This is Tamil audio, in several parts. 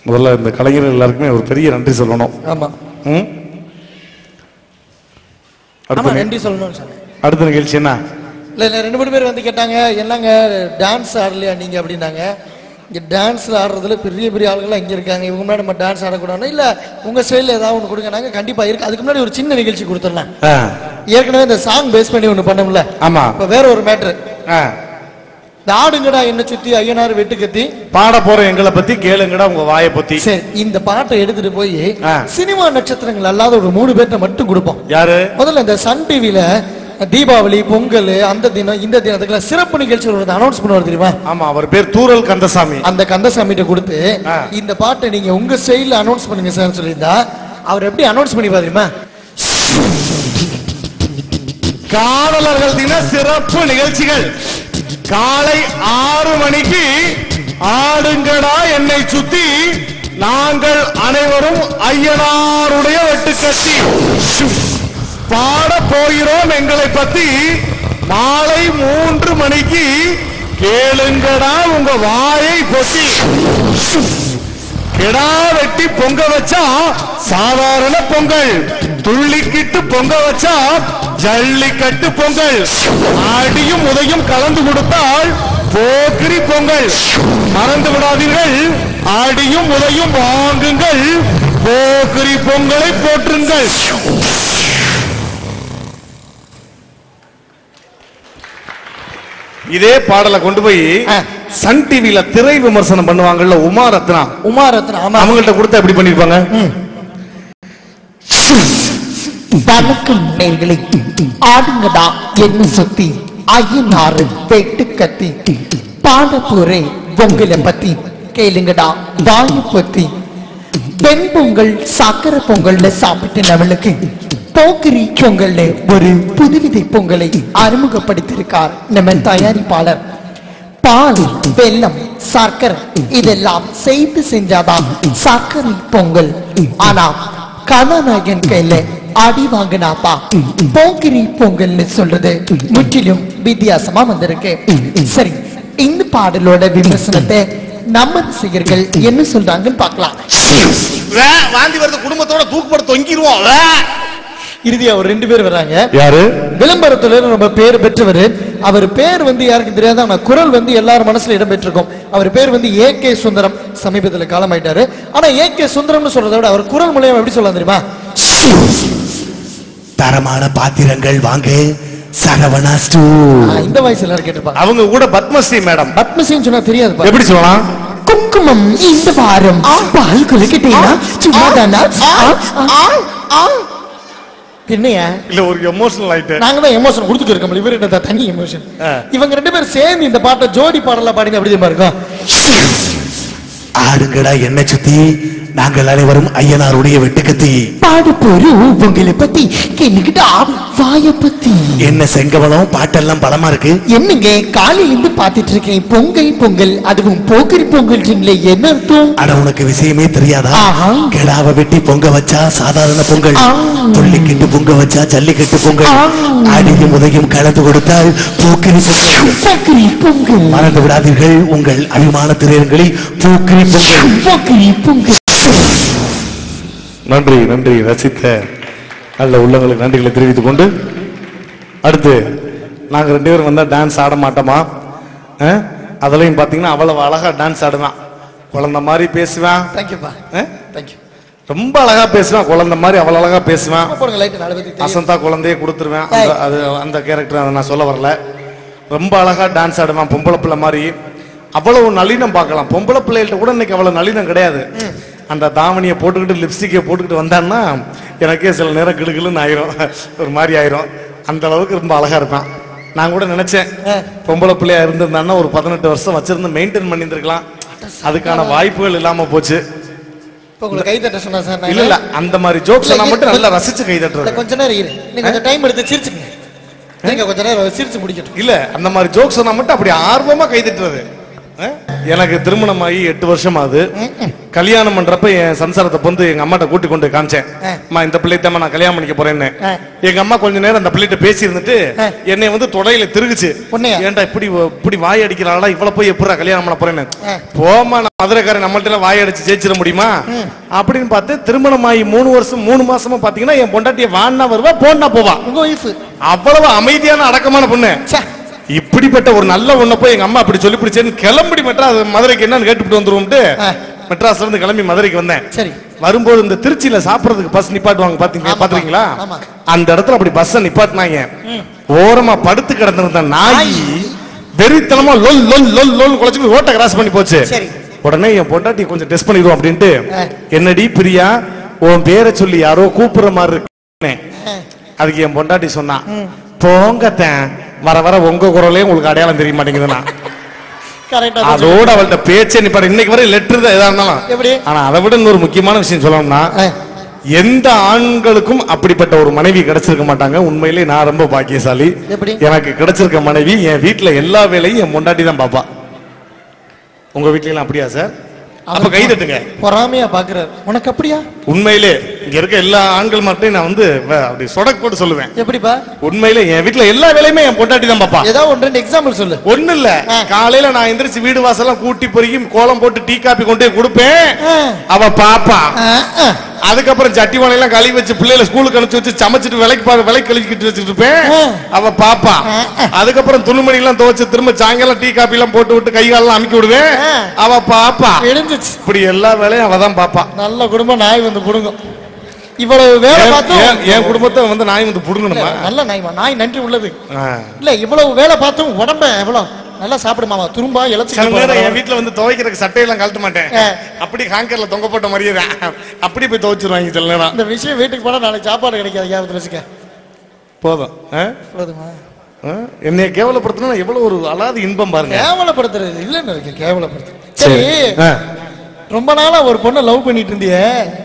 முதல்ல இந்த கலைஞர்கள் எல்லாருக்குமே ஒரு பெரிய நன்றி சொல்லணும் ஆமா ம்? ஆமா அடுத்த நி- நன்றி சொல்லணும்னு சொன்னேன் அடுத்த நிகழ்ச்சி என்ன இல்ல இல்ல, ரெண்டு மூணு பேர் வந்து கேட்டாங்க என்னங்க டான்ஸ் ஆடலையா நீங்க அப்படின்னாங்க இங்க டான்ஸ்ல ஆடுறதுல பெரிய பெரிய ஆளுங்களாம் இங்க இருக்காங்க இவங்க முன்னாடி நம்ம டான்ஸ் ஆடக்கூடாது இல்ல உங்க ஸ்டைல ஏதாவது ஒன்று கொடுங்க நாங்க கண்டிப்பா இருக்கு அதுக்கு முன்னாடி ஒரு சின்ன நிகழ்ச்சி கொடுத்துடலாம் ஆ, ஏற்கனவே இந்த சாங் பேஸ் பண்ணி ஒண்ணு பண்ணோம்ல ஆமா இப்ப வேற ஒரு மேட்ரு ஆ. இந்த ஆடுங்கடா என்ன சுத்தி ஐயனார் வெட்டு கத்தி பாட போற எங்களை பத்தி கேளுங்கடா உங்க வாயை பத்தி சரி இந்த பாட்டை எடுத்துட்டு போய் ஆ. சினிமா நட்சத்திரங்கள் அல்லாத ஒரு மூணு பேர்ட்ட மட்டும் கொடுப்போம் யாரு முதல்ல இந்த சன் டிவில தீபாவளி பொங்கல் அந்த தினம் இந்த தினத்துக்குலாம் சிறப்பு நிகழ்ச்சிகள் வருது அனௌன்ஸ் பண்ணுவார் தெரியுமா ஆமா அவர் பேர் தூரல் கந்தசாமி அந்த கந்தசாமிகிட்ட கொடுத்து ஆ. இந்த பாட்டை நீங்க உங்க ஸ்டைல்ல அனௌன்ஸ் பண்ணுங்க சார் சொல்லியிருந்தா அவர் எப்படி அனௌன்ஸ் பண்ணி தெரியுமா காதலர்கள் தின சிறப்பு நிகழ்ச்சிகள் காலை ஆறு மணிக்கு ஆடுங்கடா என்னை சுத்தி நாங்கள் அனைவரும் ஐயனாருடைய வெட்டுக்கத்தி பாட போகிறோம் எங்களை பத்தி மாலை மூன்று மணிக்கு கேளுங்கடா உங்க வாயை பொத்தி கிடா வெட்டி பொங்க வச்சா சாதாரண பொங்கல் துள்ளிக்கிட்டு பொங்க வச்சா ஜல்லிக்கட்டு பொங்கல் அடியும் உதையும் கலந்து கொடுத்தால் போக்கிரி பொங்கல் மறந்து விடாதீர்கள் அடியும் உதையும் வாங்குங்கள் போக்கிரி பொங்கலை போற்றுங்கள் இதே பாடலை கொண்டு போய் ஆ. சன் டிவில திரை விமர்சனம் பண்ணுவாங்கல்ல உமா ரத்னா உமாரத்ன ஆமா அவங்கள்ட்ட கொடுத்தா எப்படி பண்ணிருப்பாங்க வணக்கம் நேர்களே ஆடுங்கடா என்ன சுத்தி ஐயனாறு வெட்டு கத்தி பாட போறேன் பொங்கலை பத்தி கேளுங்கடா வாயு பத்தி வெண் பொங்கல் சக்கரை பொங்கல்ல சாப்பிட்டு நம்மளுக்கு போக்கிரி பொங்கல்ல ஒரு புதுவிதை பொங்கலை அறிமுகப்படுத்தியிருக்கார் நம்ம தயாரிப்பாளர் பால் வெல்லம் சர்க்கரை இதெல்லாம் சேர்த்து செஞ்சாதான் சர்க்கரை பொங்கல் ஆனா கதாநாயகன் கையில அடி வாங்கினாப்பா போக்கிரி பொங்கல்னு சொல்றது முற்றிலும் வித்தியாசமா வந்திருக்கு சரி இந்த பாடலோட விமர்சனத்தை நம்ம ரசிகர்கள் என்ன சொல்றாங்கன்னு பார்க்கலாம் வாந்தி வருது குடும்பத்தோட தூக்குப்பட தொங்கிடுவோம் இறுதியா ஒரு ரெண்டு பேர் வர்றாங்க யாரு விளம்பரத்துல ரொம்ப பேர் பெற்றவர் அவர் பேர் வந்து யாருக்கு தெரியாது ஆனா குரல் வந்து எல்லார் மனசுல இடம் பெற்றிருக்கும் அவர் பேர் வந்து ஏ கே சுந்தரம் சமீபத்துல காலமாயிட்டாரு ஆனா ஏ கே சுந்தரம்னு சொல்றதை விட அவர் குரல் மூலியம் எப்படி சொல்லலாம் தெரியுமா தரமான பாத்திரங்கள் வாங்க சரவணா ஸ்டூ ஆ, இந்த வயசு எல்லாரும் கேட்டிருப்பாங்க அவங்க கூட பத்மஸ்ரீ மேடம் பத்மசின்னு சொன்னா தெரியாது எப்படி சொல்லலாம் குங்குமம் இந்த வாரம் பால் குலுக்கிட்டீங்கன்னா சும்மா தானா என்னையா இல்ல ஒரு எமோஷனல் ஆயிட்டு நாங்க தான் எமோஷன் கொடுத்துட்டு இருக்கோம் இவர் என்ன தனி எமோஷன் ஆ. இவங்க ரெண்டு பேரும் சேர்ந்து இந்த பாட்டை ஜோடி பாடலா பாடிங்க அப்படி தெரியுமா இருக்கும் ஆடுங்கடா என்ன சுத்தி நாங்கள் அனைவரும் ஐயனாருடைய வெட்டுக்கத்தி பாட போறோம் உங்களை பத்தி கேளுக்கிட்டா வாய பத்தி என்ன செங்கவளம் பாட்டெல்லாம் பலமா இருக்கு என்னங்க காலையில இருந்து பாத்துட்டு இருக்கேன் பொங்கல் பொங்கல் அதுவும் போக்கரி பொங்கல்ன்றீங்களே என்ன அர்த்தம் அட உனக்கு விஷயமே தெரியாதா ஆஹா. கெடாவை வெட்டி பொங்க வச்சா சாதாரண பொங்கல் ஆ. துள்ளிக்கிட்டு பொங்க வச்சா ஜல்லிக்கட்டு பொங்கல் ஆ. அடியும் உதையும் கலந்து கொடுத்தால் போக்கிரி பொங்கல் போக்கரி பொங்கல் மறந்து விடாதீர்கள் உங்கள் அபிமான திரையரங்களில் போக்கிரி பொங்கல் போக்கரி பொங்கல் நன்றி நன்றி ரசித்த நல்ல உள்ளங்களுக்கு நன்றிகளை தெரிவித்துக் கொண்டு அடுத்து நாங்க ரெண்டு பேரும் வந்தா டான்ஸ் ஆட மாட்டோமா ஆ? அதுலயும் பாத்தீங்கன்னா அவ்வளவு அழகா டான்ஸ் ஆடுவேன் குழந்தை மாதிரி பேசுவேன் தேங்க்யூப்பா ஆ? தேங்க்யூ ரொம்ப அழகா பேசுவேன் குழந்தை மாதிரி அவ்வளவு அழகா பேசுவேன் போடுங்க லைட் நாலு பேருக்கு தெரியும் அசந்தா குழந்தைய கொடுத்துருவேன் அந்த அது அந்த கேரக்டர் அதை நான் சொல்ல வரல ரொம்ப அழகா டான்ஸ் ஆடுவேன் பொம்பளை பிள்ளை மாதிரி அவ்வளவு நளினம் பார்க்கலாம் பொம்பளை பிள்ளைகள்ட்ட கூட இன்னைக்கு அவ்வளவு நளினம் கிடையாது அந்த தாவணியை போட்டுக்கிட்டு லிப்ஸ்டிக்கை போட்டுக்கிட்டு வந்தான்னா எனக்கே சில நேரம் கிடுகிளுன்னு ஆயிரும் ஒரு மாதிரி ஆயிரும் அந்த அளவுக்கு ரொம்ப அழகா இருப்பான் நான் கூட நினைச்சேன் பொம்பளை பிள்ளையா இருந்திருந்தான்னா ஒரு பதினெட்டு வருஷம் வச்சிருந்து மெயின்டைன் பண்ணியிருந்திருக்கலாம் அதுக்கான வாய்ப்புகள் இல்லாம போச்சு இப்போ உங்களுக்கு கை தட்ட சொன்னா சார் நான் இல்ல இல்ல அந்த மாதிரி ஜோக்ஸ் இல்ல, நான் மட்டும் இல்ல, நல்லா ரசிச்சு கை இல்ல, தட்டுறது கொஞ்ச நேரம் இரு நீங்க கொஞ்சம் டைம் எடுத்து சிரிச்சுங்க நீங்க கொஞ்ச நேரம் சிரிச்சு முடிக்கட்டும் இல்ல அந்த மாதிரி ஜோக்ஸ் சொன்னா மட்டும் அப்படி ஆர்வமா கை தட்டுறது அஹ்? எனக்கு திருமணம் ஆகி எட்டு வருஷம் ஆகுது கல்யாணம் பண்றப்ப என் சம்சாரத்தை வந்து எங்க அம்மாட்ட கூட்டி கொண்டு போய் காமிச்சேன் அம்மா இந்த பிள்ளைத்தம்மா நான் கல்யாணம் பண்ணிக்க போறேன்னு எங்க அம்மா கொஞ்ச நேரம் அந்த பிள்ளைகிட்ட பேசி இருந்துட்டு என்னை வந்து தொடையில திருகுச்சு உன்னையா? ஏன்டா இப்படி இப்படி வாய் அடிக்கிறாளா இவ்வளவு போய் எப்படா கல்யாணம் பண்ண போறேன்னு போமா நான் மதுரைக்காரன் நம்மள்ட்ட எல்லாம் வாய் அடிச்சு ஜெயிச்சிட முடியுமா அப்படின்னு பார்த்து திருமணம் ஆகி மூணு வருஷம் மூணு மாசமா பாத்தீங்கன்னா என் பொண்டாட்டிய வான்னா வருவா போன்னா போவா உங்க ஒய்ஃப் அவ்வளவு அமைதியான அடக்கமான பொண்ணு இப்படிப்பட்ட ஒரு நல்ல ஒண்ண போய் எங்க அம்மா அப்படி சொல்லி பிடிச்சேன்னு கிளம்பி மெட்ராஸ் மதுரைக்கு என்னன்னு கேட்டுட்டு வந்துருவோம்ட்டு ஆ. மெட்ராஸ்ல இருந்து கிளம்பி மதுரைக்கு வந்தேன் சரி வரும்போது இந்த திருச்சியில சாப்பிடுறதுக்கு பஸ் நிப்பாட்டுவாங்க பாத்தீங்க ஆமா. பாத்துறீங்களா ஆமா. அந்த இடத்துல அப்படி பஸ் நிப்பாட்டினாங்க ஓரமா படுத்து கிடந்திருந்த நாய் வெறித்தனமா லொல் லொல் லொல் லொல் குலைச்சு ரோட்டை கிராஸ் பண்ணி போச்சு சரி. உடனே என் பொண்டாட்டி கொஞ்சம் டெஸ்ட் பண்ணிடுவோம் அப்படின்ட்டு ஆ. என்னடி பிரியா உன் பேரை சொல்லி யாரோ கூப்பிடுற மாதிரி இருக்கு அதுக்கு என் பொண்டாட்டி சொன்னா போங்கத்தேன் வர வர உங்க குரலே உங்களுக்கு அடையாளம் தெரிய மாட்டேங்குதுன்னா கரெக்டா அதோட அவள்கிட்ட பேச்சே நிப்பாடு இன்னைக்கு வரை லெட்டர் தான் எதா இருந்தாலும் எப்படி? ஆனா அதை விட இன்னொரு முக்கியமான விஷயம் சொல்லணும்னா எந்த ஆண்களுக்கும் அப்படிப்பட்ட ஒரு மனைவி கிடைச்சிருக்க மாட்டாங்க உண்மையிலேயே நான் ரொம்ப பாக்கியசாலி எப்படி? எனக்கு கிடைச்சிருக்க மனைவி என் வீட்டுல எல்லா வேலையும் என் பொண்டாட்டி தான் பாப்பா உங்க வீட்லயும் அப்படியா சார் அப்ப கை தட்டுங்க பொறாமையா பாக்குறாரு உனக்கு அப்படியா உண்மையிலே இங்க இருக்க எல்லா ஆண்கள் மட்டும் நான் வந்து வ- அப்படி சொடக்கு போட்டு சொல்லுவேன் எப்படிப்பா உண்மையிலே என் வீட்டுல எல்லா வேலையுமே என் பொண்டாட்டி தான் பாப்பா ஏதாவது ஒன்று ரெண்டு எக்ஸாம்பிள் சொல்லு ஒண்ணு இல்ல ஆ. காலையில நான் எந்திரிச்சு வீடு வாசல்லாம் கூட்டி பொறுக்கி கோலம் போட்டு டீ காப்பி கொண்டு போய் கொடுப்பேன் ஆ. அவ பாப்பா ஆ, ஆ. அதுக்கப்புறம் சட்டி எல்லாம் கழுவி வச்சு பிள்ளைகளை ஸ்கூலுக்கு அனுப்பிச்சு வச்சு சமைச்சிட்டு விலைக்கு பா- விலைக்கு கழிக்கிட்டு வச்சுட்டு இருப்பேன் ஆ. அவ பாப்பா அதுக்கப்புறம் துணிமணி எல்லாம் துவைச்சு திரும்ப சாயங்காலம் டீ காப்பி எல்லாம் போட்டு விட்டு கை காலெல்லாம் அமுக்கி விடுவேன் ஆ. அவ பாப்பா விழுந்துச்சு இப்படி எல்லா வேலையும் அவ தான் பாப்பா நல்ல குடும்பம் நாய் வந்து புடுங்கும் இவ்வளவு வேலை என்- பார்த்தும் என்- என் குடும்பத்தை வந்து நாய் வந்து புடுங்கணுமா நல்ல நாய்மா நாய் நன்றி உள்ளது ஆ. இல்ல இவ்வளவு வேலை பார்த்தும் உடம்ப எவ்வளவு நல்லா சாப்பிடுமாமா துரும்பா இழைச்சு சில நேரம் என் வீட்டுல வந்து துவைக்கிறதுக்கு சட்டையெல்லாம் கழட்ட மாட்டேன் ஆ. அப்படி ஹாங்கர்ல தொங்க போட்ட மாதிரியே தான். அப்படி போய் துவைச்சிருவாங்க சில நேரம் இந்த விஷயம் வீட்டுக்கு போனா நாளைக்கு சாப்பாடு கிடைக்காது ஞாபகத்துல வச்சுக்க போதும் ஆ? போதுமா ஆ? என்னைய கேவலப்படுத்தணும் எவ்வளவு ஒரு அலாது இன்பம் பாருங்க கேவலப்படுத்துறது இல்லன்னு இருக்கு கேவலப்படுத்துறது சரி ஆ. ரொம்ப நாளா ஒரு பொண்ணை லவ் பண்ணிட்டு இருந்தியே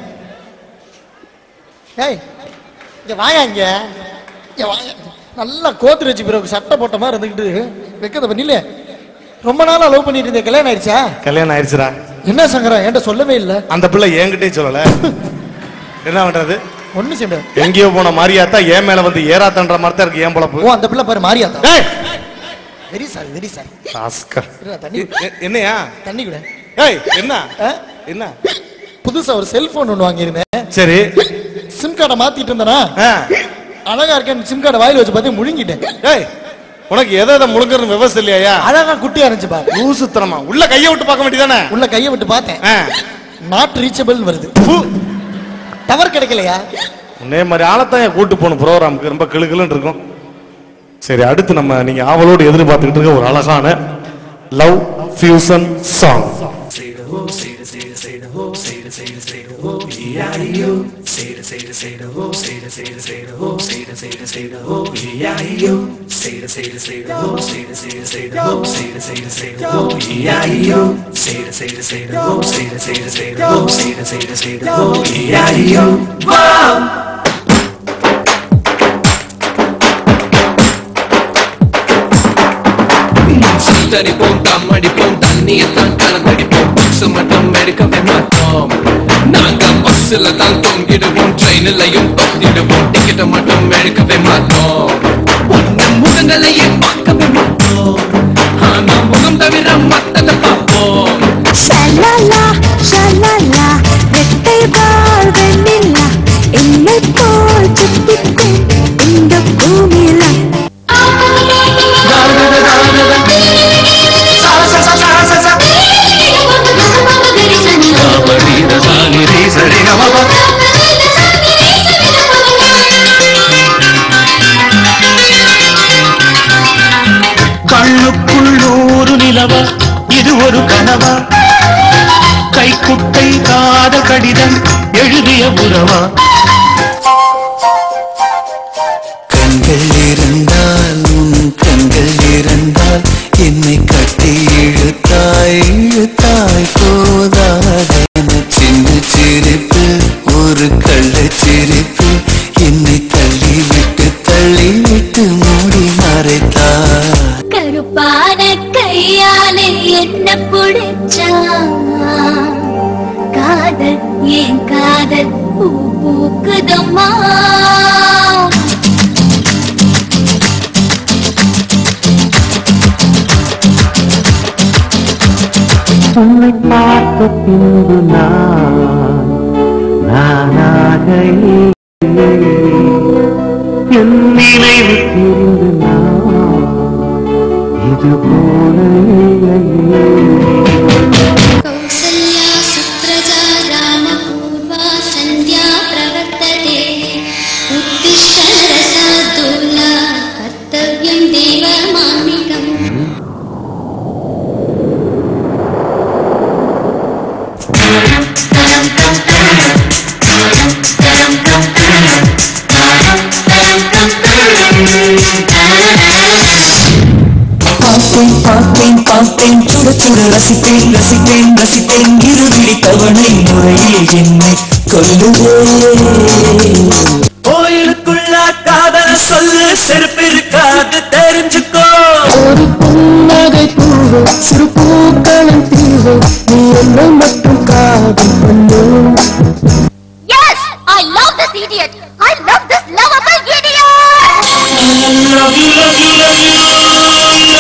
ஏய் இங்க வாயா இங்க இங்க வாயா நல்லா கோத்து வச்சு பிறகு சட்டை போட்ட மாதிரி இருந்துக்கிட்டு வெக்கத பண்ணில ரொம்ப நாளா லவ் பண்ணிட்டு இருந்தே கல்யாணம் ஆயிடுச்சா கல்யாணம் ஆயிடுச்சுடா என்ன சங்கரம் என்கிட்ட சொல்லவே இல்ல அந்த பிள்ளை என்கிட்டயும் சொல்லல என்ன பண்றது ஒண்ணு செய்ய முடியாது எங்கேயோ போன மாரியாத்தா என் மேல வந்து ஏறாத்தன்ற மாதிரி தான் இருக்கு ஏன் பொழப்பு ஓ அந்த பிள்ளை பாரு மாறியாத்தா ஏய்! Very sorry very sorry rascal. தண்ணி எ- எ- என்னையா தண்ணி கூட ஏய் என்ன ஆ? என்ன புதுசா ஒரு செல்போன் ஒண்ணு வாங்கியிருந்தேன் சரி சிம் கார்டை மாத்திட்டு இருந்தேனா ஆ. அழகா இருக்கேன் சிம் கார்டை வாயில வச்சு பார்த்து முழுங்கிட்டேன் ஏய் உனக்கு எதை எதை முழுங்குறது விவசாயம் இல்லையா அழகா குட்டியா இருந்துச்சு பாரு லூசுத்தனமா உள்ள கையை விட்டு பார்க்க வேண்டியதானே உள்ள கையை விட்டு பார்த்தேன் ஆ. நாட் ரீச்சபிள் வருது ஃபு. டவர் கிடைக்கலையா உன்னே மாதிரி ஆளத்தான் என் கூட்டு போகணும் ப்ரோக்ராமுக்கு ரொம்ப கிளுகிளுன்னு இருக்கும் சரி அடுத்து நம்ம நீங்க ஆவலோடு எதிர்பார்த்துக்கிட்டு இருக்க ஒரு அழகான லவ் ஃபியூசன் சாங் சுத்தரிப்போம் தம் அடிப்போம் தண்ணியத்தான் கலந்தடிப்போம் பக்ஸ் மட்டும் எடுக்கவே மாட்டோம் நாங்க பஸ்ல தான் தொங்கிடுவோம் ட்ரெயின்லயும் தொங்கிடுவோம் டிக்கெட்டை மட்டும் எடுக்கவே மாட்டோம் ஒன்ன முகங்களையே பார்க்கவே மாட்டோம் ஆனா முகம் தவிர மத்தத பார்ப்போம் ஷலலா ஷலலா ரெட்டை வால் வெண்ணிலா என்னை போல் சுத்திக்கும் இந்த பூமியில கண்ணுக்குள் நூறு நிலவா இது ஒரு கனவா கைக்குட்டை காத கடிதம் எழுதிய உறவா கண்கள் இருந்தால் உன் கண்கள் இருந்தால் என்னை கட்டி இழுத்தாய் இழுத்தாய் போதாதென சின்ன சிரிப்பு ஒரு கள்ள சிரிப்பு என்னை தள்ளி விட்டு தள்ளி விட்டு மூடி மறைத்தாய் கருப்பான கையாலே என்ன உன்னை பார்த்த பின்பு நான் நானாக இல்லை. என் நினைவு தெரிந்து நான் இது போல இல்லையே कौसल्या सुप्रजा रामपूर्वा सन्ध्या प्रवर्तते उत्तिष्ठ रसादोला कर्तव्यं देवमामिकम् பார்த்தேன் பார்த்தேன் பார்த்தேன் சுட சுட ரசித்தேன் ரசித்தேன் ரசித்தேன் இருவிழி தவணை முறையில் என்னை கொல்லுவே கோயிலுக்குள்ள காதல சொல்லு செருப்பு இருக்காது தெரிஞ்சுக்கோ ஒரு புன்னகை பூவு சிறு பூக்களின் தீவு நீ என்னை மட்டும் காதல் பண்ணு Yes! I love this idiot! I love this lovable idiot! love you, love you, love you,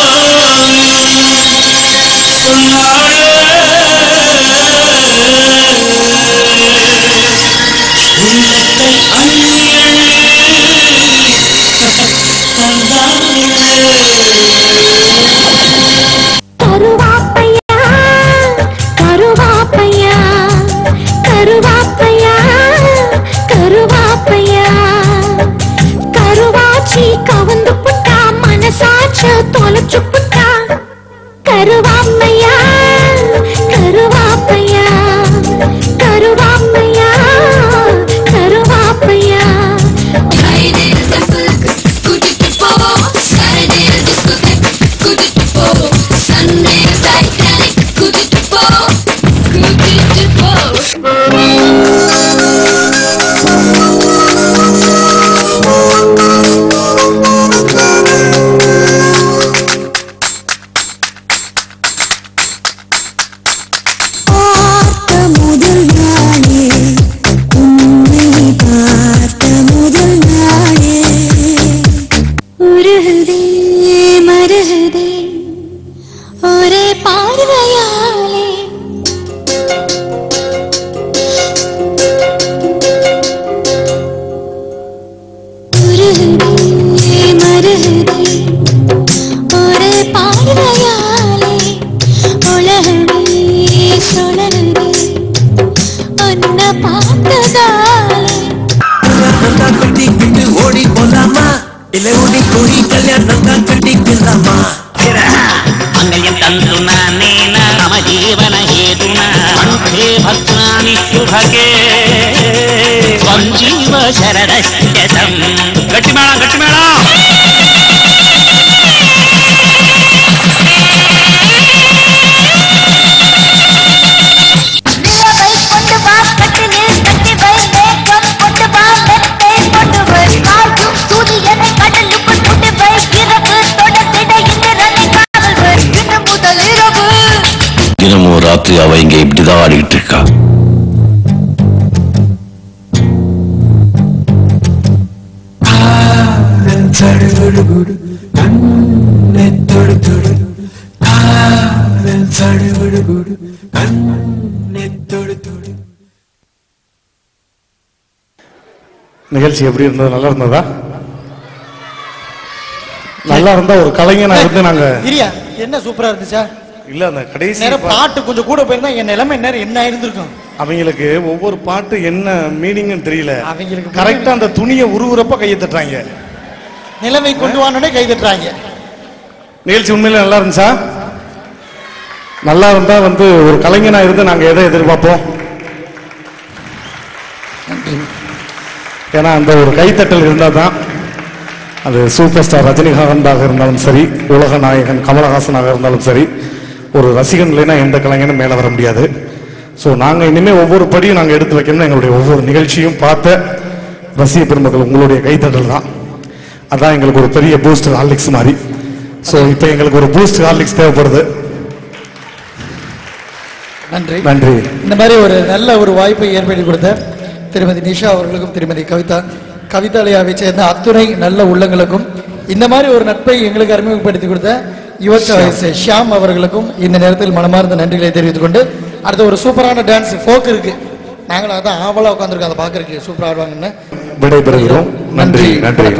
கருவாப்பையா கருவாப்பையா கருவாப்பையா கருவாப்பையா கருவாச்சி கவுந்து புட்டா மனசாட்ச தொலைச்சு புட்டா கருவாப்பையா கருவாப்பையா கருவாப்பையா கருவாப்பையா பார்த்த முதல் நாளே உன்னை பார்த்த முதல் நாளே உருகுதே மருகுதே ஒரே பார்வையாலே உருகுதே மருகுதே ஒரே பார்வையாலே உலகமே சுழலுதே உன்னை பார்த்ததாலே கட்டிக்கிட்டு ஓடி போலாமா இல்ல ஓடி போய் கல்யாணம் தான் கட்டிக்கலாமா மங்கல்யம் தந்து நானேன மம ஜீவன ஹேதுனா கண்டே பத்ராணி சுபகே சஞ்சீவ சரதம் கட்டி மேளம் கட்டி மேளம் நிலவை கொண்டு வா கட்டிலில் கட்டி வை மேகம் கொண்டு வா மெத்தை கொண்டு வை காயும் சூரியனை கடலுக்குள் கொண்டு வை இரவு தொடர்ந்திட இந்திரனை காவல் வை இன்று முதல் இரவு தினமும் ராத்திரி அவ இங்க இப்படிதான் ஆடிக்கிட்டு இருக்கா சடுகுடு கண்ணை தொடு தொடு காதல் சடுகுடு கண்ணை தொடு தொடு நிகழ்ச்சி எப்படி இருந்தது நல்லா இருந்ததா நல்லா இருந்தா ஒரு கலைஞனா இருந்து நாங்க இரியா என்ன சூப்பரா இருந்துச்சா இல்ல அந்த கடைசி நேரம் பா- பாட்டு கொஞ்சம் கூட போயிருந்தா என் நிலைமை நேரம் என்ன இருந்திருக்கும் அவங்களுக்கு ஒவ்வொரு பாட்டு என்ன மீனிங்னு தெரியல அவங்களுக்கு கரெக்டா அந்த துணியை உருவுறப்ப கையை தட்டுறாங்க நிலைமை கொண்டு வானோடனே கை தட்டுறாங்க நிகழ்ச்சி உண்மையில நல்லா இருந்துச்சா நல்லா இருந்தா வந்து ஒரு கலைஞனா இருந்து நாங்க எதை எதிர்பார்ப்போம் ஏன்னா அந்த ஒரு கைத்தட்டல் இருந்தா தான் அது சூப்பர் ஸ்டார் ரஜினிகாந்தாக இருந்தாலும் சரி உலக நாயகன் கமலஹாசனாக இருந்தாலும் சரி ஒரு ரசிகன் இல்லைன்னா எந்த கலைஞனும் மேலே வர முடியாது ஸோ நாங்கள் இனிமே ஒவ்வொரு படியும் நாங்கள் எடுத்து வைக்கணும் எங்களுடைய ஒவ்வொரு நிகழ்ச்சியும் பார்த்த ரசிக பெருமக்கள் உங்களுடைய கைத்தட்டல் தான் அதான் எங்களுக்கு ஒரு பெரிய பூஸ்ட் ஹார்லிக்ஸ் மாதிரி ஸோ இப்போ எங்களுக்கு ஒரு பூஸ்ட் ஹார்லிக்ஸ் தேவைப்படுது நன்றி நன்றி இந்த மாதிரி ஒரு நல்ல ஒரு வாய்ப்பை ஏற்படுத்தி கொடுத்த திருமதி நிஷா அவர்களுக்கும் திருமதி கவிதா கவிதாலயாவை சேர்ந்த அத்துணை நல்ல உள்ளங்களுக்கும் இந்த மாதிரி ஒரு நட்பை எங்களுக்கு அறிமுகப்படுத்தி கொடுத்த யுவச்ச வயசு ஷியாம் அவர்களுக்கும் இந்த நேரத்தில் மனமார்ந்த நன்றிகளை தெரிவித்துக் கொண்டு அடுத்து ஒரு சூப்பரான டான்ஸ் ஃபோக் இருக்கு நாங்களும் அதான் ஆவலா உட்காந்துருக்கோம் அதை பார்க்கறதுக்கு சூப்பரா ஆடுவாங்கன்னு விடைபெறுகிறோம் நன்றி நன்றி